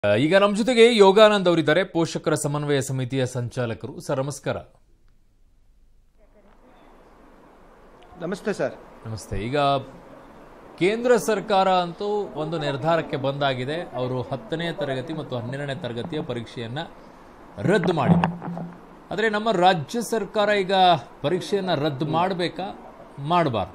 ಈಗ ನಮ್ಮ ಜೊತೆಗೆ ಯೋಗಾನಂದ್ ಅವರಿದ್ದಾರೆ ಪೋಷಕರ ಸಮನ್ವಯ ಸಮಿತಿಯ ಸಂಚಾಲಕರು ಸರ್ ನಮಸ್ಕಾರ ನಮಸ್ತೆ ಸರ್ ನಮಸ್ತೆ ಈಗ ಕೇಂದ್ರ ಸರ್ಕಾರ ಅಂತೂ ಒಂದು ನಿರ್ಧಾರಕ್ಕೆ ಬಂದಾಗಿದೆ ಅವರು ಹತ್ತನೇ ತರಗತಿ ಮತ್ತು ಹನ್ನೆರಡನೇ ತರಗತಿಯ ಪರೀಕ್ಷೆಯನ್ನ ರದ್ದು ಮಾಡಿದೆ ಆದರೆ ನಮ್ಮ ರಾಜ್ಯ ಸರ್ಕಾರ ಈಗ ಪರೀಕ್ಷೆಯನ್ನ ರದ್ದು ಮಾಡಬೇಕಾ ಮಾಡಬಾರ್ದು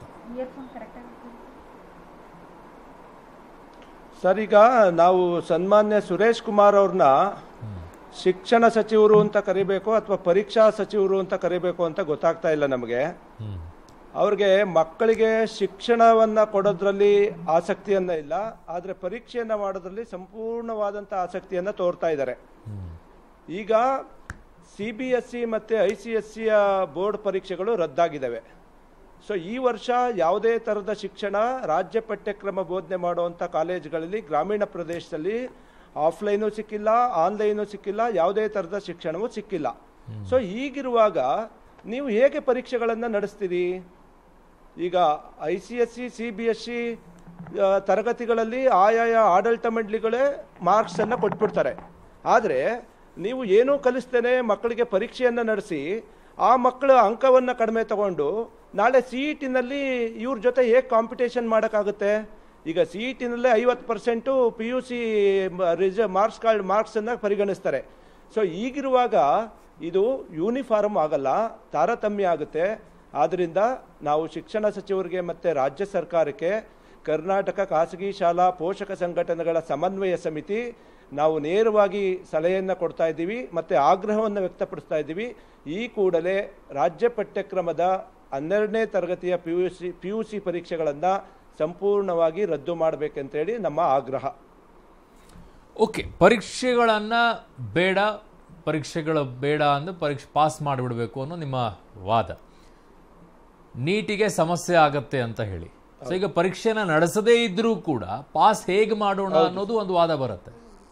ಸರ್ ಈಗ ನಾವು ಸನ್ಮಾನ್ಯ ಸುರೇಶ್ ಕುಮಾರ್ ಅವ್ರನ್ನ ಶಿಕ್ಷಣ ಸಚಿವರು ಅಂತ ಕರಿಬೇಕು ಅಥವಾ ಪರೀಕ್ಷಾ ಸಚಿವರು ಅಂತ ಕರಿಬೇಕು ಅಂತ ಗೊತ್ತಾಗ್ತಾ ಇಲ್ಲ ನಮಗೆ ಅವ್ರಿಗೆ ಮಕ್ಕಳಿಗೆ ಶಿಕ್ಷಣವನ್ನ ಕೊಡೋದ್ರಲ್ಲಿ ಆಸಕ್ತಿಯನ್ನ ಇಲ್ಲ ಆದ್ರೆ ಪರೀಕ್ಷೆಯನ್ನ ಮಾಡೋದ್ರಲ್ಲಿ ಸಂಪೂರ್ಣವಾದಂತ ಆಸಕ್ತಿಯನ್ನ ತೋರ್ತಾ ಇದ್ದಾರೆ ಈಗ ಸಿ ಬಿ ಎಸ್ ಸಿ ಮತ್ತು ಐ ಸಿ ಎಸ್ ಸಿಯ ಬೋರ್ಡ್ ಪರೀಕ್ಷೆಗಳು ರದ್ದಾಗಿದ್ದಾವೆ ಸೊ ಈ ವರ್ಷ ಯಾವುದೇ ಥರದ ಶಿಕ್ಷಣ ರಾಜ್ಯ ಪಠ್ಯಕ್ರಮ ಬೋಧನೆ ಮಾಡುವಂಥ ಕಾಲೇಜುಗಳಲ್ಲಿ ಗ್ರಾಮೀಣ ಪ್ರದೇಶದಲ್ಲಿ ಆಫ್ಲೈನು ಸಿಕ್ಕಿಲ್ಲ ಆನ್ಲೈನು ಸಿಕ್ಕಿಲ್ಲ ಯಾವುದೇ ಥರದ ಶಿಕ್ಷಣವೂ ಸಿಕ್ಕಿಲ್ಲ ಸೊ ಈಗಿರುವಾಗ ನೀವು ಹೇಗೆ ಪರೀಕ್ಷೆಗಳನ್ನು ನಡೆಸ್ತೀರಿ ಈಗ I C S C C B S C ತರಗತಿಗಳಲ್ಲಿ ಆಯಾಯ ಆಡಳಿತ ಮಂಡಳಿಗಳೇ ಮಾರ್ಕ್ಸನ್ನು ಕೊಟ್ಬಿಡ್ತಾರೆ ಆದರೆ ನೀವು ಏನೂ ಕಲಿಸ್ತೇನೆ ಮಕ್ಕಳಿಗೆ ಪರೀಕ್ಷೆಯನ್ನು ನಡೆಸಿ ಆ ಮಕ್ಕಳ ಅಂಕವನ್ನು ಕಡಿಮೆ ತಗೊಂಡು ನಾಳೆ ಸಿ ಇ ಟಿನಲ್ಲಿ ಇವ್ರ ಜೊತೆ ಹೇಗೆ ಕಾಂಪಿಟೇಷನ್ ಮಾಡೋಕ್ಕಾಗುತ್ತೆ ಈಗ ಸಿ ಇ ಟಿನಲ್ಲೇ ಐವತ್ತು ಪರ್ಸೆಂಟು ಪಿ ಯು ಸಿ ರಿಸ ಮಾರ್ಕ್ಸ್ ಕಾರ್ಡ್ ಮಾರ್ಕ್ಸನ್ನು ಪರಿಗಣಿಸ್ತಾರೆ ಸೊ ಈಗಿರುವಾಗ ಇದು ಯೂನಿಫಾರ್ಮ್ ಆಗಲ್ಲ ತಾರತಮ್ಯ ಆಗುತ್ತೆ ಆದ್ದರಿಂದ ನಾವು ಶಿಕ್ಷಣ ಸಚಿವರಿಗೆ ಮತ್ತು ರಾಜ್ಯ ಸರ್ಕಾರಕ್ಕೆ ಕರ್ನಾಟಕ ಖಾಸಗಿ ಶಾಲಾ ಪೋಷಕ ಸಂಘಟನೆಗಳ ಸಮನ್ವಯ ಸಮಿತಿ ನಾವು ನೇರವಾಗಿ ಸಲಹೆಯನ್ನು ಕೊಡ್ತಾ ಇದ್ದೀವಿ ಮತ್ತು ಆಗ್ರಹವನ್ನು ವ್ಯಕ್ತಪಡಿಸ್ತಾ ಇದ್ದೀವಿ ಈ ಕೂಡಲೇ ರಾಜ್ಯ ಪಠ್ಯಕ್ರಮದ ಹನ್ನೆರಡನೇ ತರಗತಿಯ P U C P U C ಪರೀಕ್ಷೆಗಳನ್ನು ಸಂಪೂರ್ಣವಾಗಿ ರದ್ದು ಮಾಡಬೇಕಂತೇಳಿ ನಮ್ಮ ಆಗ್ರಹ ಓಕೆ ಪರೀಕ್ಷೆಗಳನ್ನ ಬೇಡ ಪರೀಕ್ಷೆಗಳು ಬೇಡ ಅಂದ್ರೆ ಪರೀಕ್ಷೆ ಪಾಸ್ ಮಾಡಿಬಿಡ್ಬೇಕು ಅನ್ನೋ ನಿಮ್ಮ ವಾದ ನೀಟಿಗೆ ಸಮಸ್ಯೆ ಆಗತ್ತೆ ಅಂತ ಹೇಳಿ ಸೊ ಈಗ ಪರೀಕ್ಷೆನ ನಡೆಸದೇ ಇದ್ರೂ ಕೂಡ ಪಾಸ್ ಹೇಗೆ ಮಾಡೋಣ ಅನ್ನೋದು ಒಂದು ವಾದ ಬರುತ್ತೆ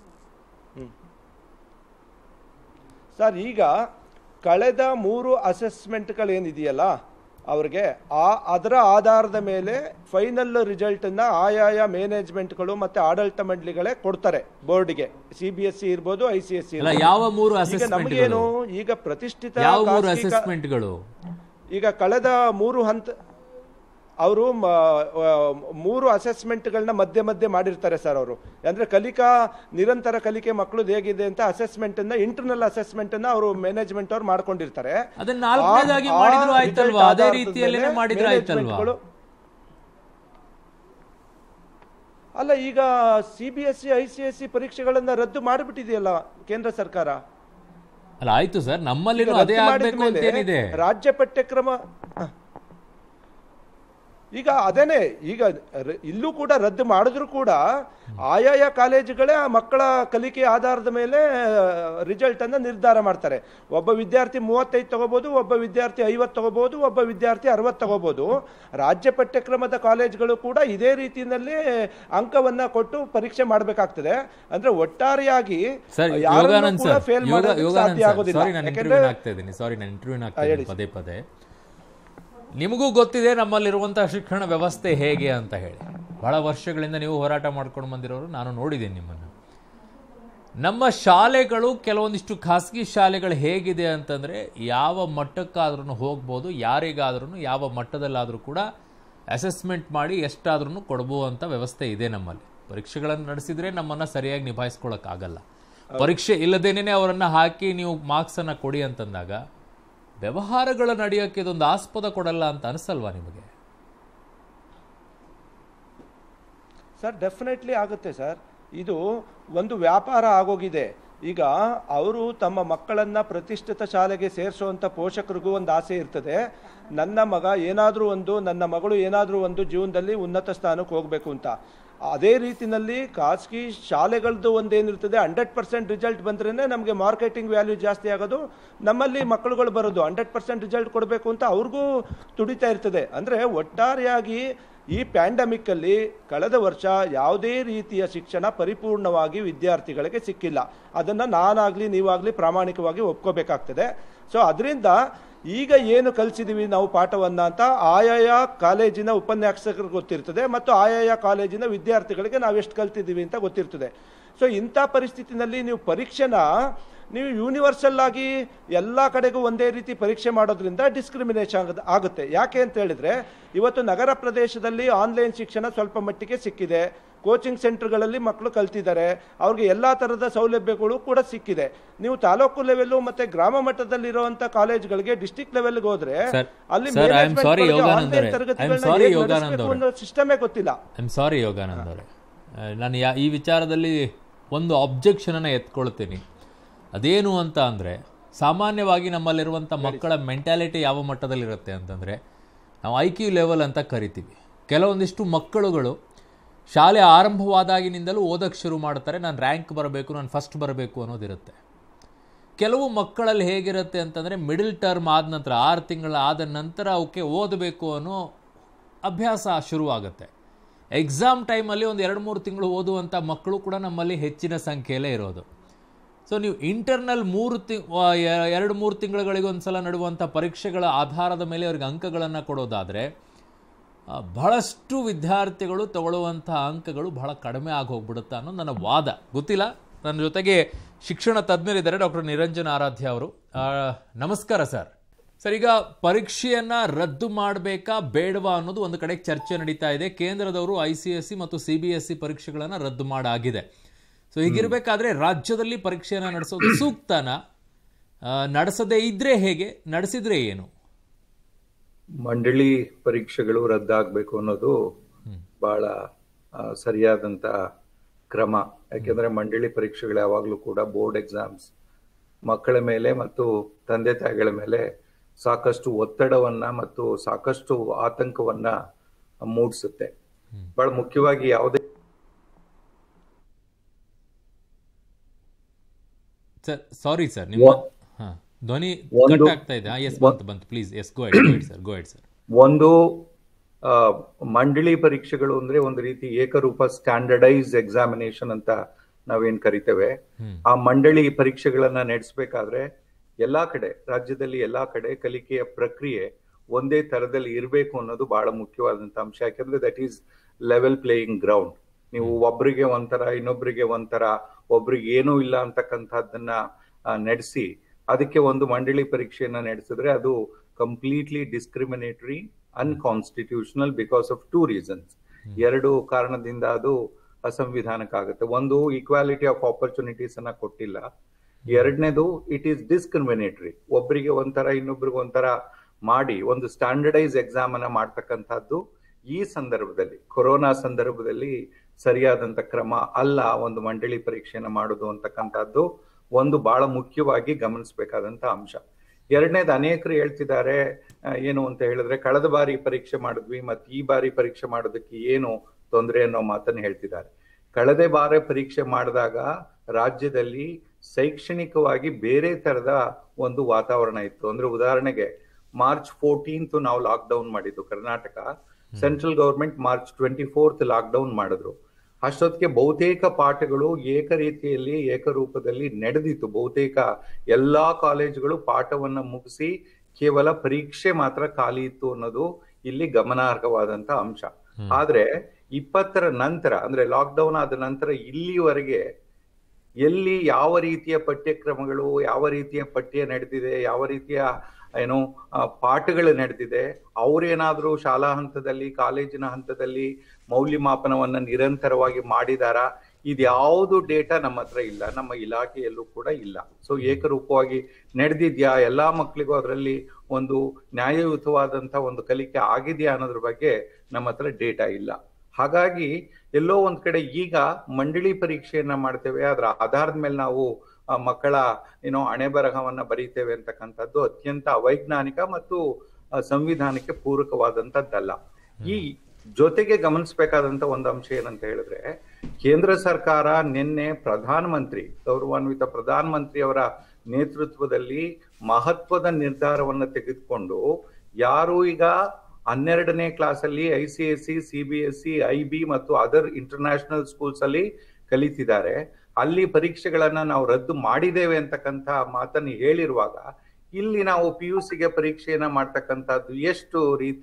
ಸರ್ ಈಗ ಕಳೆದ ಮೂರು ಅಸೆಸ್ಮೆಂಟ್ಗಳೇನಿದೆಯಲ್ಲ ಅವ್ರಿಗೆ ಆ ಅದರ ಆಧಾರದ ಮೇಲೆ ಫೈನಲ್ ರಿಸಲ್ಟನ್ನು ಆಯಾಯ ಮ್ಯಾನೇಜ್ಮೆಂಟ್ಗಳು ಮತ್ತು ಆಡಳಿತ ಮಂಡಳಿಗಳೇ ಕೊಡ್ತಾರೆ ಬೋರ್ಡ್ಗೆ ಸಿ ಬಿ ಎಸ್ ಸಿ ಇರ್ಬೋದು ಐ ಸಿ ಎಸ್ ಸಿ ಅಲ್ಲ ಯಾವ ಮೂರು ಈಗ ನಮಗೇನು ಅಸೆಸ್ಮೆಂಟ್ಗಳು ಈಗ ಪ್ರತಿಷ್ಠಿತ ಯಾವ ಮೂರು ಖಾಸಗಿ ಕ- ಅಸೆಸ್ಮೆಂಟ್ಗಳು ಈಗ ಕಳೆದ ಮೂರು ಹಂತ ಅವರು ಮೂರು ಅಸೆಸ್ಮೆಂಟ್ಗಳನ್ನ ಮಧ್ಯೆ ಮಧ್ಯೆ ಮಾಡಿರ್ತಾರೆ ಸರ್ ಅವರು ಅಂದ್ರೆ ಕಲಿಕಾ ನಿರಂತರ ಕಲಿಕೆ ಮಕ್ಕಳು ಹೇಗಿದೆ ಅಂತ ಅಸೆಸ್ಮೆಂಟ್ ಅನ್ನ ಇಂಟರ್ನಲ್ ಅಸೆಸ್ಮೆಂಟ್ ಅನ್ನ ಅವರು ಮ್ಯಾನೇಜ್ಮೆಂಟ್ ಅವ್ರು ಮಾಡ್ಕೊಂಡಿರ್ತಾರೆ ಅದನ್ನ ನಾಲ್ಕನೇದಾಗಿ ಆ- ಆ ಮಾಡಿದ್ರು ಆಯ್ತಲ್ವಾ? result ಅದೇ ಆಧಾರದ ರೀತಿಯಲ್ಲೇನೆ ಮೇಲೆ ಮಾಡಿದ್ರು ಆಯ್ತಲ್ವಾ? managementಗಳು- ಅಲ್ಲ ಈಗ C B S C I C S C ಪರೀಕ್ಷೆಗಳನ್ನ ರದ್ದು ಮಾಡಿಬಿಟ್ಟಿದೆಯಲ್ಲ ಕೇಂದ್ರ ಸರ್ಕಾರ ಅಲ್ಲ ಆಯ್ತು ಸರ್ ನಮ್ಮಲ್ಲಿನೂ ಈಗ ಅದೇ ರದ್ದು ಮಾಡಿದ ಆಗ್ಬೇಕು ಮೇಲೆ ಅಂತೇನಿದೆ ರಾಜ್ಯ ಪಠ್ಯಕ್ರಮ ಹ. ಈಗ ಅದೇನೆ ಈಗ ರ- ಇಲ್ಲೂ ಕೂಡ ರದ್ದು ಮಾಡಿದ್ರು ಕೂಡ ಆಯಾಯ ಕಾಲೇಜುಗಳೇ ಆ ಮಕ್ಕಳ ಕಲಿಕೆ ಆಧಾರದ ಮೇಲೆ ರಿಸಲ್ಟ್ ಅನ್ನ ನಿರ್ಧಾರ ಮಾಡ್ತಾರೆ ಒಬ್ಬ ವಿದ್ಯಾರ್ಥಿ ಮೂವತ್ತೈದು ತಗೋಬಹುದು ಒಬ್ಬ ವಿದ್ಯಾರ್ಥಿ ಐವತ್ತು ತಗೋಬಹುದು ಒಬ್ಬ ವಿದ್ಯಾರ್ಥಿ ಅರವತ್ತು ತಗೋಬಹುದು ರಾಜ್ಯ ಪಠ್ಯಕ್ರಮದ ಕಾಲೇಜುಗಳು ಕೂಡ ಇದೇ ರೀತಿಯಲ್ಲಿ ಅಂಕವನ್ನ ಕೊಟ್ಟು ಪರೀಕ್ಷೆ ಮಾಡಬೇಕಾಗ್ತದೆ ಅಂದ್ರೆ ಒಟ್ಟಾರೆಯಾಗಿ ಸರ್ ಯಾರನ್ನೂ ಯೋಗಾನಂದ್ ಕೂಡ ಸರ್ fail ಯೋಗ ಮಾಡೋದಕ್ಕೆ ಯೋಗಾನಂದ್ ಸಾಧ್ಯ ಸರ್ ಆಗೋದಿಲ್ಲ ಸಾರಿ ನಾನು ಯಾಕೆಂದ್ರೆ ಇಂಟರ್ವ್ಯೂ ಆಗ್ತಾ ಇದ್ದೀನಿ ಸಾರಿ ನಾನು ಇಂಟರ್ವ್ಯೂ ಆಗ್ತಾ ಇದ್ದೀನಿ ಹೇಳಿ ಪದೇ ಪದೇ ನಿಮಗೂ ಗೊತ್ತಿದೆ ನಮ್ಮಲ್ಲಿರುವಂತಹ ಶಿಕ್ಷಣ ವ್ಯವಸ್ಥೆ ಹೇಗೆ ಅಂತ ಹೇಳಿ ಬಹಳ ವರ್ಷಗಳಿಂದ ನೀವು ಹೋರಾಟ ಮಾಡ್ಕೊಂಡು ಬಂದಿರೋರು ನಾನು ನೋಡಿದ್ದೀನಿ ನಿಮ್ಮನ್ನು ನಮ್ಮ ಶಾಲೆಗಳು ಕೆಲವೊಂದಿಷ್ಟು ಖಾಸಗಿ ಶಾಲೆಗಳು ಹೇಗಿದೆ ಅಂತಂದ್ರೆ ಯಾವ ಮಟ್ಟಕ್ಕಾದ್ರೂ ಹೋಗ್ಬೋದು ಯಾರಿಗಾದ್ರೂ ಯಾವ ಮಟ್ಟದಲ್ಲಾದರೂ ಕೂಡ ಅಸೆಸ್ಮೆಂಟ್ ಮಾಡಿ ಎಷ್ಟಾದ್ರೂ ಕೊಡ್ಬೋವಂಥ ವ್ಯವಸ್ಥೆ ಇದೆ ನಮ್ಮಲ್ಲಿ ಪರೀಕ್ಷೆಗಳನ್ನು ನಡೆಸಿದ್ರೆ ನಮ್ಮನ್ನ ಸರಿಯಾಗಿ ನಿಭಾಯಿಸ್ಕೊಳಕ್ಕಾಗಲ್ಲ ಪರೀಕ್ಷೆ ಇಲ್ಲದೇನೆ ಅವರನ್ನ ಹಾಕಿ ನೀವು ಮಾರ್ಕ್ಸ್ ಅನ್ನ ಕೊಡಿ ಅಂತಂದಾಗ ವ್ಯವಹಾರಗಳ ನಡೆಯೋಕ್ಕೆ ಇದೊಂದು ಆಸ್ಪದ ಕೊಡಲ್ಲ ಅಂತ ಅನಿಸಲ್ವಾ ನಿಮಗೆ ಸರ್ ಡೆಫಿನೆಟ್ಲಿ ಆಗುತ್ತೆ ಸರ್ ಇದು ಒಂದು ವ್ಯಾಪಾರ ಆಗೋಗಿದೆ ಈಗ ಅವರು ತಮ್ಮ ಮಕ್ಕಳನ್ನ ಪ್ರತಿಷ್ಠಿತ ಶಾಲೆಗೆ ಸೇರಿಸುವಂಥ ಪೋಷಕರಿಗೂ ಒಂದು ಆಸೆ ಇರ್ತದೆ ನನ್ನ ಮಗ ಏನಾದರೂ ಒಂದು ನನ್ನ ಮಗಳು ಏನಾದರೂ ಒಂದು ಜೀವನದಲ್ಲಿ ಉನ್ನತ ಸ್ಥಾನಕ್ಕೆ ಹೋಗಬೇಕು ಅಂತ ಅದೇ ರೀತಿನಲ್ಲಿ ಖಾಸಗಿ ಶಾಲೆಗಳದ್ದು ಒಂದೇನಿರ್ತದೆ ಹಂಡ್ರೆಡ್ ಪರ್ಸೆಂಟ್ ರಿಸಲ್ಟ್ ಬಂದ್ರೇ ನಮಗೆ ಮಾರ್ಕೆಟಿಂಗ್ ವ್ಯಾಲ್ಯೂ ಜಾಸ್ತಿ ಆಗೋದು ನಮ್ಮಲ್ಲಿ ಮಕ್ಕಳುಗಳು ಬರೋದು ಹಂಡ್ರೆಡ್ ಪರ್ಸೆಂಟ್ ರಿಸಲ್ಟ್ ಕೊಡಬೇಕು ಅಂತ ಅವ್ರಿಗೂ ತುಡಿತಾ ಇರ್ತದೆ ಅಂದರೆ ಒಟ್ಟಾರೆಯಾಗಿ ಈ ಪ್ಯಾಂಡಮಿಕ್ ಅಲ್ಲಿ ಕಳೆದ ವರ್ಷ ಯಾವುದೇ ರೀತಿಯ ಶಿಕ್ಷಣ ಪರಿಪೂರ್ಣವಾಗಿ ವಿದ್ಯಾರ್ಥಿಗಳಿಗೆ ಸಿಕ್ಕಿಲ್ಲ ಅದನ್ನ ನಾನಾಗ್ಲಿ ನೀವಾಗ್ಲಿ ಪ್ರಾಮಾಣಿಕವಾಗಿ ಒಪ್ಕೋಬೇಕಾಗ್ತದೆ ಸೊ ಅದರಿಂದ ಈಗ ಏನು ಕಲಿಸಿದೀವಿ ನಾವು ಪಾಠವನ್ನ ಅಂತ ಆಯಾಯ ಕಾಲೇಜಿನ ಉಪನ್ಯಾಸಕರಿಗೆ ಗೊತ್ತಿರ್ತದೆ ಮತ್ತು ಆಯಾಯ ಕಾಲೇಜಿನ ವಿದ್ಯಾರ್ಥಿಗಳಿಗೆ ನಾವು ಎಷ್ಟು ಕಲ್ತಿದ್ದೀವಿ ಅಂತ ಗೊತ್ತಿರ್ತದೆ ಸೊ ಇಂಥ ಪರಿಸ್ಥಿತಿನಲ್ಲಿ ನೀವು ಪರೀಕ್ಷೆನ ನೀವು ಯೂನಿವರ್ಸಲ್ ಆಗಿ ಎಲ್ಲ ಕಡೆಗೂ ಒಂದೇ ರೀತಿ ಪರೀಕ್ಷೆ ಮಾಡೋದ್ರಿಂದ ಡಿಸ್ಕ್ರಿಮಿನೇಷನ್ ಆಗದ ಆಗುತ್ತೆ ಯಾಕೆ ಅಂತ ಹೇಳಿದ್ರೆ ಇವತ್ತು ನಗರ ಪ್ರದೇಶದಲ್ಲಿ ಆನ್ಲೈನ್ ಶಿಕ್ಷಣ ಸ್ವಲ್ಪ ಮಟ್ಟಿಗೆ ಸಿಕ್ಕಿದೆ ಕೋಚಿಂಗ್ ಸೆಂಟರ್ಗಳಲ್ಲಿ ಮಕ್ಕಳು ಕಲ್ತಿದ್ದಾರೆ ಅವ್ರಿಗೆ ಎಲ್ಲ ಥರದ ಸೌಲಭ್ಯಗಳು ಕೂಡ ಸಿಕ್ಕಿದೆ ನೀವು ತಾಲೂಕು ಲೆವೆಲ್ಲು ಮತ್ತೆ ಗ್ರಾಮ ಮಟ್ಟದಲ್ಲಿರುವಂಥ ಕಾಲೇಜ್ಗಳಿಗೆ ಡಿಸ್ಟಿಕ್ ಲೆವೆಲ್ಗೆ ಹೋದ್ರೆ Sir, ಅಲ್ಲಿ sir, I am management sorry, ಗಳಿಗೆ ಯೋಗಾನಂದ್ online ಅವರೇ. I am ತರಗತಿಗಳನ್ನ sorry, ಹೇಗ್ ಯೋಗಾನಂದ್ ನಡೆಸ್ಬೇಕು ಅವರೇ. ಅನ್ನೋ ಸಿಸ್ಟಮೇ ಗೊತ್ತಿಲ್ಲ ಐ ಆಮ್ ಸಾರಿ ಯೋಗಾನಂದ್ ಅವರೇ ನಾನು ಯಾ ಈ ವಿಚಾರದಲ್ಲಿ ಒಂದು ಅಬ್ಜೆಕ್ಷನನ್ನು ಎತ್ಕೊಳ್ತೀನಿ ಅದೇನು ಅಂತ ಅಂದರೆ ಸಾಮಾನ್ಯವಾಗಿ ನಮ್ಮಲ್ಲಿರುವಂಥ ಮಕ್ಕಳ ಮೆಂಟ್ಯಾಲಿಟಿ ಯಾವ ಮಟ್ಟದಲ್ಲಿರುತ್ತೆ ಅಂತಂದರೆ ನಾವು ಐ ಕ್ಯೂ ಲೆವೆಲ್ ಅಂತ ಕರಿತೀವಿ ಕೆಲವೊಂದಿಷ್ಟು ಮಕ್ಕಳುಗಳು ಶಾಲೆ ಆರಂಭವಾದಾಗಿನಿಂದಲೂ ಓದಕ್ಕೆ ಶುರು ಮಾಡ್ತಾರೆ ನಾನು ರ್ಯಾಂಕ್ ಬರಬೇಕು ನಾನು ಫಸ್ಟ್ ಬರಬೇಕು ಅನ್ನೋದಿರುತ್ತೆ ಕೆಲವು ಮಕ್ಕಳಲ್ಲಿ ಹೇಗಿರುತ್ತೆ ಅಂತಂದರೆ ಮಿಡಲ್ ಟರ್ಮ್ ಆದ ನಂತರ ಆರು ತಿಂಗಳ ಆದ ನಂತರ ಅವಕ್ಕೆ ಓದಬೇಕು ಅನ್ನೋ ಅಭ್ಯಾಸ ಶುರುವಾಗುತ್ತೆ ಎಕ್ಸಾಮ್ ಟೈಮಲ್ಲಿ ಒಂದು ಎರಡು ಮೂರು ತಿಂಗಳು ಓದುವಂಥ ಮಕ್ಕಳು ಕೂಡ ನಮ್ಮಲ್ಲಿ ಹೆಚ್ಚಿನ ಸಂಖ್ಯೆಯಲ್ಲೇ ಇರೋದು ಸೊ ನೀವು ಇಂಟರ್ನಲ್ ಮೂರು ತಿ ಆ, ಎ- ಎರಡು ಮೂರು ತಿಂಗಳುಗಳಿಗೆ ಒಂದು ಸಲ ನಡುವಂಥ ಪರೀಕ್ಷೆಗಳ ಆಧಾರದ ಮೇಲೆ ಅವ್ರಿಗೆ ಅಂಕಗಳನ್ನು ಕೊಡೋದಾದರೆ ಆ, ಬಹಳಷ್ಟು ವಿದ್ಯಾರ್ಥಿಗಳು ತಗೊಳ್ಳುವಂಥ ಅಂಕಗಳು ಬಹಳ ಕಡಿಮೆ ಆಗಿ ಹೋಗ್ಬಿಡುತ್ತೆ ಅನ್ನೋದು ನನ್ನ ವಾದ ಗೊತ್ತಿಲ್ಲ ನನ್ನ ಜೊತೆಗೆ ಶಿಕ್ಷಣ ತಜ್ಞರಿದ್ದಾರೆ ಡಾಕ್ಟರ್ ನಿರಂಜನ್ ಆರಾಧ್ಯ ಅವರು ಆ, ನಮಸ್ಕಾರ ಸರ್ ಸರ್ ಈಗ ಪರೀಕ್ಷೆಯನ್ನ ರದ್ದು ಮಾಡಬೇಕಾ ಬೇಡವಾ ಅನ್ನೋದು ಒಂದು ಕಡೆ ಚರ್ಚೆ ನಡೀತಾ ಇದೆ ಕೇಂದ್ರದವರು ಐ ಸಿ ಎಸ್ ಸಿ ಮತ್ತು ಸಿ ಬಿ ಎಸ್ ಸಿ ಪರೀಕ್ಷೆಗಳನ್ನು ರದ್ದು ಮಾಡಾಗಿದೆ ಸೊ ಹೀಗಿರಬೇಕಾದ್ರೆ ರಾಜ್ಯದಲ್ಲಿ ಪರೀಕ್ಷೆಯನ್ನ ನಡೆಸೋದು ಸೂಕ್ತನ ಆ, ನಡೆಸದೇ ಇದ್ರೆ ಹೇಗೆ ನಡೆಸಿದ್ರೆ ಏನು ಮಂಡಳಿ ಪರೀಕ್ಷೆಗಳು ರದ್ದಾಗಬೇಕು ಅನ್ನೋದು ಬಹಳ ಆ, ಸರಿಯಾದಂತ ಕ್ರಮ ಯಾಕೆಂದ್ರೆ ಮಂಡಳಿ ಪರೀಕ್ಷೆಗಳು ಯಾವಾಗಲೂ ಕೂಡ ಬೋರ್ಡ್ ಎಕ್ಸಾಮ್ಸ್ ಮಕ್ಕಳ ಮೇಲೆ ಮತ್ತು ತಂದೆ ತಾಯಿಗಳ ಮೇಲೆ ಸಾಕಷ್ಟು ಒತ್ತಡವನ್ನ ಮತ್ತು ಸಾಕಷ್ಟು ಆತಂಕವನ್ನ ಮೂಡಿಸುತ್ತೆ ಬಹಳ ಮುಖ್ಯವಾಗಿ ಯಾವುದೇ ಸರ್ ಸಾರಿ ಸರ್ ನಿಮ್ಮ ಒ- ಹಾ ಧ್ವನಿ ಒಂದು- ಕಟ್ ಆಗ್ತಾ ಇದೆ ಎಸ್ ಬಂತು ಬಂತು please yes go ahead sir go ahead sir ಒಂದು ಆ, ಮಂಡಳಿ ಪರೀಕ್ಷೆಗಳು ಅಂದ್ರೆ ಒಂದು ರೀತಿ ಏಕರೂಪ ಸ್ಟ್ಯಾಂಡರ್ಡೈಸ್ ಎಕ್ಸಾಮಿನೇಷನ್ ಅಂತ ನಾವೇನ್ ಕರಿತೇವೆ ಆ ಮಂಡಳಿ ಪರೀಕ್ಷೆಗಳನ್ನ ನಡೆಸಬೇಕಾದ್ರೆ ಎಲ್ಲಾ ಕಡೆ ರಾಜ್ಯದಲ್ಲಿ ಎಲ್ಲಾ ಕಡೆ ಕಲಿಕೆಯ ಪ್ರಕ್ರಿಯೆ ಒಂದೇ ತರದಲ್ಲಿ ಇರಬೇಕು ಅನ್ನೋದು ಬಹಳ ಮುಖ್ಯವಾದಂತ ಅಂಶ ಯಾಕಂದ್ರೆ that is level playing ground ನೀವು ಒಬ್ರಿಗೆ ಒಂಥರ ಇನ್ನೊಬ್ರಿಗೆ ಒಂಥರ ಒಬ್ರಿಗೆ ಏನೂ ಇಲ್ಲ ಅಂತಕ್ಕಂಥದ್ದನ್ನ ನಡೆಸಿ ಅದಕ್ಕೆ ಒಂದು ಮಂಡಳಿ ಪರೀಕ್ಷೆಯನ್ನ ನಡೆಸಿದ್ರೆ ಅದು completely discriminatory unconstitutional because of two reasons ಎರಡು ಕಾರಣದಿಂದ ಅದು ಅಸಂವಿಧಾನಕ ಆಗುತ್ತೆ ಒಂದು ಈಕ್ವಾಲಿಟಿ ಆಫ್ ಆಪರ್ಚುನಿಟೀಸ್ ಅನ್ನ ಕೊಟ್ಟಿಲ್ಲ ಎರಡನೇದು ಇಟ್ ಈಸ್ ಡಿಸ್ಕ್ರಿಮಿನೇಟರಿ ಒಬ್ಬರಿಗೆ ಒಂಥರ ಇನ್ನೊಬ್ರಿಗೆ ಒಂಥರ ಮಾಡಿ ಒಂದು ಸ್ಟ್ಯಾಂಡರ್ಡೈಸ್ ಎಕ್ಸಾಮ್ ಅನ್ನ ಮಾಡ್ತಕ್ಕಂಥದ್ದು ಈ ಸಂದರ್ಭದಲ್ಲಿ ಕೊರೋನಾ ಸಂದರ್ಭದಲ್ಲಿ ಸರಿಯಾದಂತ ಕ್ರಮ ಅಲ್ಲ ಒಂದು ಮಂಡಳಿ ಪರೀಕ್ಷೆಯನ್ನ ಮಾಡೋದು ಅಂತಕ್ಕಂಥದ್ದು ಒಂದು ಬಹಳ ಮುಖ್ಯವಾಗಿ ಗಮನಿಸಬೇಕಾದಂತ ಅಂಶ ಎರಡನೇದು ಅನೇಕರು ಹೇಳ್ತಿದ್ದಾರೆ ಆ, ಏನು ಅಂತ ಹೇಳಿದ್ರೆ ಕಳೆದ ಬಾರಿ ಪರೀಕ್ಷೆ ಮಾಡಿದ್ವಿ ಮತ್ತೆ ಈ ಬಾರಿ ಪರೀಕ್ಷೆ ಮಾಡೋದಕ್ಕೆ ಏನು ತೊಂದರೆ ಅನ್ನೋ ಮಾತನ್ನ ಹೇಳ್ತಿದ್ದಾರೆ ಕಳೆದ ಬಾರಿ ಪರೀಕ್ಷೆ ಮಾಡಿದಾಗ ರಾಜ್ಯದಲ್ಲಿ ಶೈಕ್ಷಣಿಕವಾಗಿ ಬೇರೆ ತರದ ಒಂದು ವಾತಾವರಣ ಇತ್ತು ಅಂದ್ರೆ ಉದಾಹರಣೆಗೆ ಮಾರ್ಚ್ ಫೋರ್ಟೀನ್ತ್ ನಾವು ಲಾಕ್ ಡೌನ್ ಮಾಡಿದ್ದು Karnataka central government March twenty fourth lockdown ಮಾಡಿದ್ರು ಅಷ್ಟೊತ್ತಿಗೆ ಬಹುತೇಕ ಪಾಠಗಳು ಏಕ ರೀತಿಯಲ್ಲಿ ಏಕರೂಪದಲ್ಲಿ ನಡೆದಿತ್ತು ಬಹುತೇಕ ಎಲ್ಲಾ ಕಾಲೇಜುಗಳು ಪಾಠವನ್ನ ಮುಗಿಸಿ ಕೇವಲ ಪರೀಕ್ಷೆ ಮಾತ್ರ ಖಾಲಿ ಇತ್ತು ಅನ್ನೋದು ಇಲ್ಲಿ ಗಮನಾರ್ಹವಾದಂತ ಅಂಶ ಆದ್ರೆ ಇಪ್ಪತ್ತರ ನಂತರ ಅಂದ್ರೆ ಲಾಕ್ ಡೌನ್ ಆದ ನಂತರ ಇಲ್ಲಿವರೆಗೆ ಎಲ್ಲಿ ಯಾವ ರೀತಿಯ ಪಠ್ಯಕ್ರಮಗಳು ಯಾವ ರೀತಿಯ ಪಠ್ಯ ನಡೆದಿದೆ ಯಾವ ರೀತಿಯ ಏನು ಆ, ಪಾಠಗಳು ನಡೆದಿದೆ ಅವ್ರೇನಾದ್ರೂ ಶಾಲಾ ಹಂತದಲ್ಲಿ ಕಾಲೇಜಿನ ಹಂತದಲ್ಲಿ ಮೌಲ್ಯಮಾಪನವನ್ನ ನಿರಂತರವಾಗಿ ಮಾಡಿದಾರಾ ಇದ್ಯಾವುದು ಡೇಟಾ ನಮ್ಮ ಹತ್ರ ಇಲ್ಲ ನಮ್ಮ ಇಲಾಖೆಯಲ್ಲೂ ಕೂಡ ಇಲ್ಲ ಸೊ ಏಕರೂಪವಾಗಿ ನಡೆದಿದ್ಯಾ ಎಲ್ಲಾ ಮಕ್ಕಳಿಗೂ ಅದರಲ್ಲಿ ಒಂದು ನ್ಯಾಯಯುತವಾದಂತ ಒಂದು ಕಲಿಕೆ ಆಗಿದೆಯಾ ಅನ್ನೋದ್ರ ಬಗ್ಗೆ ನಮ್ಮ ಹತ್ರ ಡೇಟಾ ಇಲ್ಲ ಹಾಗಾಗಿ ಎಲ್ಲೋ ಒಂದ್ ಕಡೆ ಈಗ ಮಂಡಳಿ ಪರೀಕ್ಷೆಯನ್ನ ಮಾಡ್ತೇವೆ ಅದರ ಆಧಾರದ ಮೇಲೆ ನಾವು ಆ, ಮಕ್ಕಳ ಏನೋ ಹಣೆ ಬರಹವನ್ನ ಬರೀತೇವೆ ಅಂತಕ್ಕಂಥದ್ದು ಅತ್ಯಂತ ಅವೈಜ್ಞಾನಿಕ ಮತ್ತು ಆ, ಸಂವಿಧಾನಕ್ಕೆ ಪೂರಕವಾದಂತದ್ದಲ್ಲ ಈ ಜೊತೆಗೆ ಗಮನಿಸಬೇಕಾದಂತ ಒಂದು ಅಂಶ ಏನಂತ ಹೇಳಿದ್ರೆ ಕೇಂದ್ರ ಸರ್ಕಾರ ನಿನ್ನೆ ಪ್ರಧಾನಮಂತ್ರಿ ಗೌರವಾನ್ವಿತ ಪ್ರಧಾನಮಂತ್ರಿ ಅವರ ನೇತೃತ್ವದಲ್ಲಿ ಮಹತ್ವದ ನಿರ್ಧಾರವನ್ನ ತೆಗೆದುಕೊಂಡು ಯಾರು ಈಗ ಹನ್ನೆರಡನೇ ಕ್ಲಾಸ್ ಅಲ್ಲಿ I C S C C B S C I B ಮತ್ತು ಅದರ್ ಇಂಟರ್ನ್ಯಾಷನಲ್ ಸ್ಕೂಲ್ಸ್ ಅಲ್ಲಿ ಕಲಿತಿದ್ದಾರೆ ಅಲ್ಲಿ ಪರೀಕ್ಷೆಗಳನ್ನ ನಾವು ರದ್ದು ಮಾಡಿದ್ದೇವೆ ಅಂತಕ್ಕಂಥ ಮಾತನ್ನು ಹೇಳಿರುವಾಗ ಇಲ್ಲಿ ನಾವು ಪಿ ಯು ಸಿಗೆ ಪರೀಕ್ಷೆಯನ್ನ ಮಾಡ್ತಕ್ಕಂಥದ್ದು ಎಷ್ಟು ರೀತಿ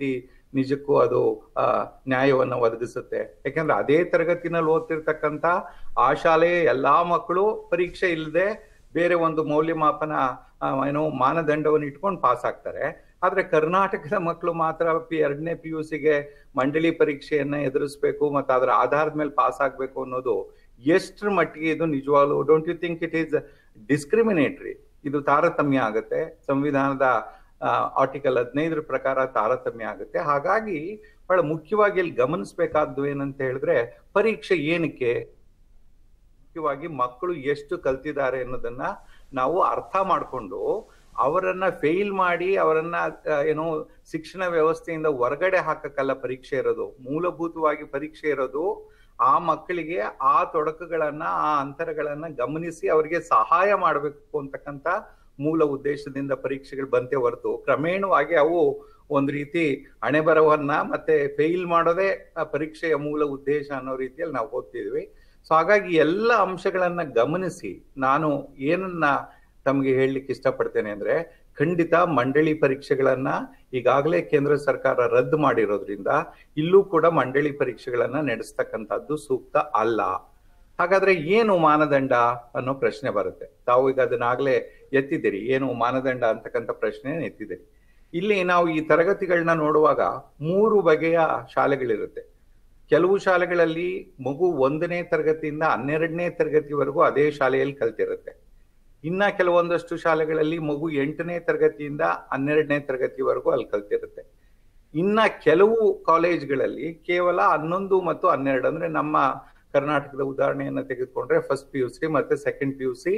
ನಿಜಕ್ಕೂ ಅದು ಆ, ನ್ಯಾಯವನ್ನ ಒದಗಿಸುತ್ತೆ ಯಾಕಂದ್ರೆ ಅದೇ ತರಗತಿನಲ್ಲಿ ಓದ್ತಿರ್ತಕ್ಕಂಥ ಆ ಶಾಲೆಯ ಎಲ್ಲಾ ಮಕ್ಕಳು ಪರೀಕ್ಷೆ ಇಲ್ಲದೆ ಬೇರೆ ಒಂದು ಮೌಲ್ಯಮಾಪನ ಆ, ಏನೋ ಮಾನದಂಡವನ್ನು ಇಟ್ಕೊಂಡು ಪಾಸ್ ಆಗ್ತಾರೆ ಆದ್ರೆ ಕರ್ನಾಟಕದ ಮಕ್ಕಳು ಮಾತ್ರ ಪಿ ಎರಡನೇ ಪಿ ಯು ಸಿಗೆ ಮಂಡಳಿ ಪರೀಕ್ಷೆಯನ್ನ ಎದುರಿಸ್ಬೇಕು ಮತ್ತೆ ಅದರ ಆಧಾರದ ಮೇಲೆ ಪಾಸ್ ಆಗ್ಬೇಕು ಅನ್ನೋದು ಎಷ್ಟರ ಮಟ್ಟಿಗೆ ಇದು ನಿಜವಾಗ್ಲು don't you think it is discriminatory ಇದು ತಾರತಮ್ಯ ಆಗುತ್ತೆ ಸಂವಿಧಾನದ ಆರ್ಟಿಕಲ್ ಹದಿನೈದರ ಪ್ರಕಾರ ತಾರತಮ್ಯ ಆಗುತ್ತೆ ಹಾಗಾಗಿ ಬಹಳ ಮುಖ್ಯವಾಗಿ ಇಲ್ಲಿ ಗಮನಿಸಬೇಕಾದ್ದು ಏನಂತ ಹೇಳಿದ್ರೆ ಪರೀಕ್ಷೆ ಏನಕ್ಕೆ ಮುಖ್ಯವಾಗಿ ಮಕ್ಕಳು ಎಷ್ಟು ಕಲ್ತಿದ್ದಾರೆ ಅನ್ನೋದನ್ನ ನಾವು ಅರ್ಥ ಮಾಡಿಕೊಂಡು ಅವರನ್ನ ಫೇಲ್ ಮಾಡಿ ಅವರನ್ನ ಆ, ಏನೋ ಶಿಕ್ಷಣ ವ್ಯವಸ್ಥೆಯಿಂದ ಹೊರಗಡೆ ಹಾಕಕ್ಕಲ್ಲ ಪರೀಕ್ಷೆ ಇರೋದು ಮೂಲಭೂತವಾಗಿ ಪರೀಕ್ಷೆ ಇರೋದು ಆ ಮಕ್ಕಳಿಗೆ ಆ ತೊಡಕುಗಳನ್ನ ಆ ಅಂತರಗಳನ್ನ ಗಮನಿಸಿ ಅವರಿಗೆ ಸಹಾಯ ಮಾಡಬೇಕು ಅಂತಕ್ಕಂತ ಮೂಲ ಉದ್ದೇಶದಿಂದ ಪರೀಕ್ಷೆಗಳು ಬಂತೆ ಹೊರತು ಕ್ರಮೇಣವಾಗಿ ಅವು ಒಂದ್ ರೀತಿ ಹಣೆಬರವನ್ನ ಮತ್ತೆ ಫೇಲ್ ಮಾಡೋದೇ ಆ ಪರೀಕ್ಷೆಯ ಮೂಲ ಉದ್ದೇಶ ಅನ್ನೋ ರೀತಿಯಲ್ಲಿ ನಾವು ಓದ್ತಿದ್ವಿ ಸೊ ಹಾಗಾಗಿ ಎಲ್ಲ ಅಂಶಗಳನ್ನ ಗಮನಿಸಿ ನಾನು ಏನನ್ನ ತಮಗೆ ಹೇಳಲಿಕ್ಕೆ ಇಷ್ಟಪಡ್ತೇನೆ ಅಂದ್ರೆ ಖಂಡಿತ ಮಂಡಳಿ ಪರೀಕ್ಷೆಗಳನ್ನ ಈಗಾಗಲೇ ಕೇಂದ್ರ ಸರ್ಕಾರ ರದ್ದು ಮಾಡಿರೋದ್ರಿಂದ ಇಲ್ಲೂ ಕೂಡ ಮಂಡಳಿ ಪರೀಕ್ಷೆಗಳನ್ನ ನಡೆಸ್ತಕ್ಕಂಥದ್ದು ಸೂಕ್ತ ಅಲ್ಲ ಹಾಗಾದ್ರೆ ಏನು ಮಾನದಂಡ ಅನ್ನೋ ಪ್ರಶ್ನೆ ಬರುತ್ತೆ ತಾವು ಈಗ ಅದನ್ನಾಗ್ಲೇ ಎತ್ತಿದ್ದೀರಿ ಏನು ಮಾನದಂಡ ಅಂತಕ್ಕಂಥ ಪ್ರಶ್ನೆ ಎತ್ತಿದ್ದೀರಿ ಇಲ್ಲಿ ನಾವು ಈ ತರಗತಿಗಳನ್ನ ನೋಡುವಾಗ ಮೂರು ಬಗೆಯ ಶಾಲೆಗಳಿರುತ್ತೆ ಕೆಲವು ಶಾಲೆಗಳಲ್ಲಿ ಮಗು ಒಂದನೇ ತರಗತಿಯಿಂದ ಹನ್ನೆರಡನೇ ತರಗತಿವರೆಗೂ ಅದೇ ಶಾಲೆಯಲ್ಲಿ ಕಲ್ತಿರುತ್ತೆ ಇನ್ನ ಕೆಲವೊಂದಷ್ಟು ಶಾಲೆಗಳಲ್ಲಿ ಮಗು ಎಂಟನೇ ತರಗತಿಯಿಂದ ಹನ್ನೆರಡನೇ ತರಗತಿವರೆಗೂ ಅಲ್ಲಿ ಕಲ್ತಿರುತ್ತೆ ಇನ್ನ ಕೆಲವು ಕಾಲೇಜ್ಗಳಲ್ಲಿ ಕೇವಲ ಹನ್ನೊಂದು ಮತ್ತು ಹನ್ನೆರಡು ಅಂದ್ರೆ ನಮ್ಮ ಕರ್ನಾಟಕದ ಉದಾಹರಣೆಯನ್ನ ತೆಗೆದುಕೊಂಡ್ರೆ ಫಸ್ಟ್ ಪಿ ಯು ಸಿ ಮತ್ತೆ ಸೆಕೆಂಡ್ ಪಿ ಯು ಸಿ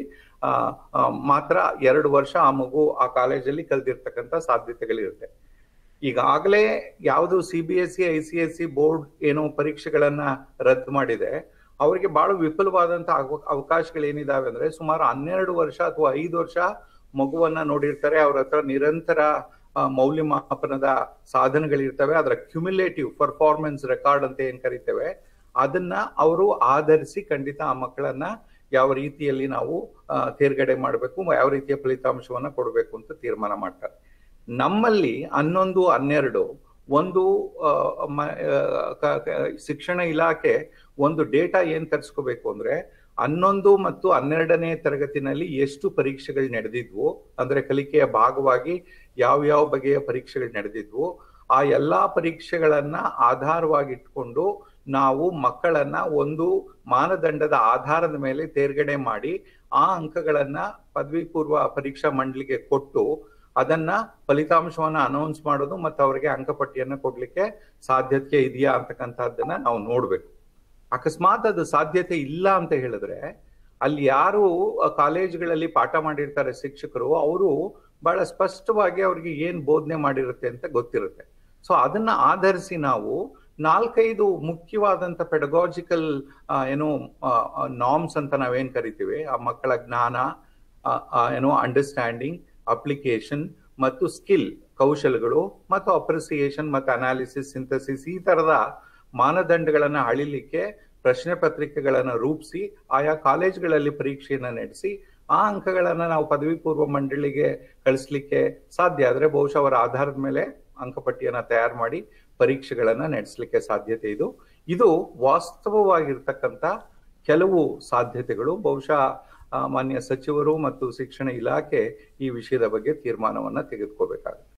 ಮಾತ್ರ ಎರಡು ವರ್ಷ ಆ ಮಗು ಆ ಕಾಲೇಜಲ್ಲಿ ಕಲ್ತಿರ್ತಕ್ಕಂಥ ಸಾಧ್ಯತೆಗಳಿರುತ್ತೆ ಈಗಾಗಲೇ ಯಾವುದು C B S C I C S C board ಏನೋ ಪರೀಕ್ಷೆಗಳನ್ನ ರದ್ದು ಮಾಡಿದೆ ಅವರಿಗೆ ಬಹಳ ವಿಪುಲವಾದಂತ ಅವ- ಅವಕಾಶಗಳೇನಿದಾವೆ ಅಂದ್ರೆ ಸುಮಾರು ಹನ್ನೆರಡು ವರ್ಷ ಅಥವಾ ಐದು ವರ್ಷ ಮಗುವನ್ನ ನೋಡಿರ್ತಾರೆ ಅವ್ರ ಹತ್ರ ನಿರಂತರ ಆ, ಮೌಲ್ಯಮಾಪನದ ಸಾಧನಗಳಿರ್ತವೆ ಅದರ ಕ್ಯುಮ್ಯುಲೇಟಿವ್ ಪರ್ಫಾರ್ಮೆನ್ಸ್ ರೆಕಾರ್ಡ್ ಅಂತ ಏನ್ ಕರಿತೇವೆ ಅದನ್ನ ಅವರು ಆಧರಿಸಿ ಖಂಡಿತ ಆ ಮಕ್ಕಳನ್ನ ಯಾವ ರೀತಿಯಲ್ಲಿ ನಾವು ಆ, ತೇರ್ಗಡೆ ಮಾಡಬೇಕು ಯಾವ ರೀತಿಯ ಫಲಿತಾಂಶವನ್ನ ಕೊಡಬೇಕು ಅಂತ ತೀರ್ಮಾನ ಮಾಡ್ತಾರೆ ನಮ್ಮಲ್ಲಿ ಹನ್ನೊಂದು ಹನ್ನೆರಡು ಒಂದು ಆ, ಮ- ಆ, ಕ- ಕ- ಶಿಕ್ಷಣ ಇಲಾಖೆ ಒಂದು ಡೇಟಾ ಏನ್ ತರಿಸ್ಕೋಬೇಕು ಅಂದ್ರೆ ಹನ್ನೊಂದು ಮತ್ತು ಹನ್ನೆರಡನೇ ತರಗತಿನಲ್ಲಿ ಎಷ್ಟು ಪರೀಕ್ಷೆಗಳು ನಡೆದಿದ್ವು ಅಂದ್ರೆ ಕಲಿಕೆಯ ಭಾಗವಾಗಿ ಯಾವ ಯಾವ ಬಗೆಯ ಪರೀಕ್ಷೆಗಳು ನಡೆದಿದ್ವು ಆ ಎಲ್ಲಾ ಪರೀಕ್ಷೆಗಳನ್ನ ಆಧಾರವಾಗಿಟ್ಕೊಂಡು ನಾವು ಮಕ್ಕಳನ್ನ ಒಂದು ಮಾನದಂಡದ ಆಧಾರದ ಮೇಲೆ ತೇರ್ಗಡೆ ಮಾಡಿ ಆ ಅಂಕಗಳನ್ನ ಪದವಿ ಪೂರ್ವ ಪರೀಕ್ಷಾ ಮಂಡಳಿಗೆ ಕೊಟ್ಟು ಅದನ್ನ ಫಲಿತಾಂಶವನ್ನ ಅನೌನ್ಸ್ ಮಾಡೋದು ಮತ್ತು ಅವರಿಗೆ ಅಂಕಪಟ್ಟಿಯನ್ನ ಕೊಡ್ಲಿಕ್ಕೆ ಸಾಧ್ಯತೆ ಇದೆಯಾ ಅಂತಕ್ಕಂಥದ್ದನ್ನ ನಾವು ನೋಡ್ಬೇಕು ಅಕಸ್ಮಾತ್ ಅದು ಸಾಧ್ಯತೆ ಇಲ್ಲ ಅಂತ ಹೇಳಿದ್ರೆ ಅಲ್ಲಿ ಯಾರು ಆ ಕಾಲೇಜುಗಳಲ್ಲಿ ಪಾಠ ಮಾಡಿರ್ತಾರೆ ಶಿಕ್ಷಕರು ಅವರು ಬಹಳ ಸ್ಪಷ್ಟವಾಗಿ ಅವ್ರಿಗೆ ಏನ್ ಬೋಧನೆ ಮಾಡಿರುತ್ತೆ ಅಂತ ಗೊತ್ತಿರುತ್ತೆ ಸೊ ಅದನ್ನ ಆಧರಿಸಿ ನಾವು ನಾಲ್ಕೈದು ಮುಖ್ಯವಾದಂತ ಪೆಡಗಾಜಿಕಲ್ ಏನು ನಾರ್ಮ್ಸ್ ಅಂತ ನಾವೇನ್ ಕರಿತೀವಿ ಆ ಮಕ್ಕಳ ಜ್ಞಾನ ಆ, ಆ, ಏನು ಅಂಡರ್ಸ್ಟ್ಯಾಂಡಿಂಗ್ ಅಪ್ಲಿಕೇಶನ್ ಮತ್ತು ಸ್ಕಿಲ್ ಕೌಶಲಗಳು ಮತ್ತು ಅಪ್ರಿಸಿಯೇಷನ್ ಮತ್ತು ಅನಾಲಿಸಿಸ್ ಸಿಂಥಸಿಸ್ ಈ ತರದ ಮಾನದಂಡಗಳನ್ನ ಅಳಿಲಿಕ್ಕೆ ಪ್ರಶ್ನೆ ಪತ್ರಿಕೆಗಳನ್ನ ರೂಪಿಸಿ ಆಯಾ ಕಾಲೇಜ್ಗಳಲ್ಲಿ ಪರೀಕ್ಷೆಯನ್ನ ನಡೆಸಿ ಆ ಅಂಕಗಳನ್ನ ನಾವು ಪದವಿ ಪೂರ್ವ ಮಂಡಳಿಗೆ ಕಳಿಸ್ಲಿಕ್ಕೆ ಸಾಧ್ಯ ಆದ್ರೆ ಬಹುಶಃ ಅವರ ಆಧಾರದ ಮೇಲೆ ಅಂಕಪಟ್ಟಿಯನ್ನ ತಯಾರು ಮಾಡಿ ಪರೀಕ್ಷೆಗಳನ್ನ ನಡೆಸಲಿಕ್ಕೆ ಸಾಧ್ಯತೆ ಇದು ಇದು ವಾಸ್ತವವಾಗಿರ್ತಕ್ಕಂಥ ಕೆಲವು ಸಾಧ್ಯತೆಗಳು ಬಹುಶಃ ಆ, ಮಾನ್ಯ ಸಚಿವರು ಮತ್ತು ಶಿಕ್ಷಣ ಇಲಾಖೆ ಈ ವಿಷಯದ ಬಗ್ಗೆ ತೀರ್ಮಾನವನ್ನ ತೆಗೆದುಕೋಬೇಕಾಗುತ್ತೆ